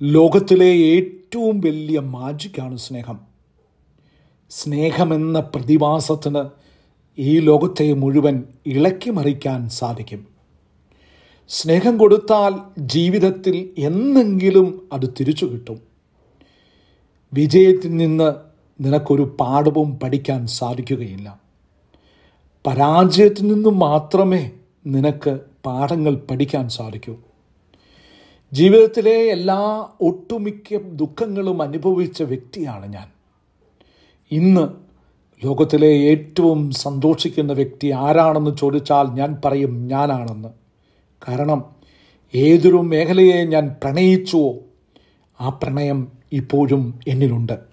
ലോകത്തിലെ ഏറ്റവും വലിയ മാജിക്കാണ് സ്നേഹം സ്നേഹമെന്ന പ്രതിഭാസത്തിന് ഈ ലോകത്തെ മുഴുവൻ ഇളക്കി മറിക്കാൻ സാധിക്കും സ്നേഹം കൊടുത്താൽ ജീവിതത്തിൽ എന്നെങ്കിലും അത് തിരിച്ചു കിട്ടും വിജയത്തിൽ നിന്ന് നിനക്കൊരു പാഠവും പഠിക്കാൻ സാധിക്കുകയില്ല പരാജയത്തിൽ നിന്നും മാത്രമേ നിനക്ക് പാഠങ്ങൾ പഠിക്കാൻ സാധിക്കൂ ജീവിതത്തിലെ എല്ലാ ഒട്ടുമിക്ക ദുഃഖങ്ങളും അനുഭവിച്ച വ്യക്തിയാണ് ഞാൻ ഇന്ന് ലോകത്തിലെ ഏറ്റവും സന്തോഷിക്കുന്ന വ്യക്തി ആരാണെന്ന് ചോദിച്ചാൽ ഞാൻ പറയും ഞാനാണെന്ന് കാരണം ഏതൊരു മേഖലയെ ഞാൻ പ്രണയിച്ചുവോ ആ പ്രണയം ഇപ്പോഴും എന്നിലുണ്ട്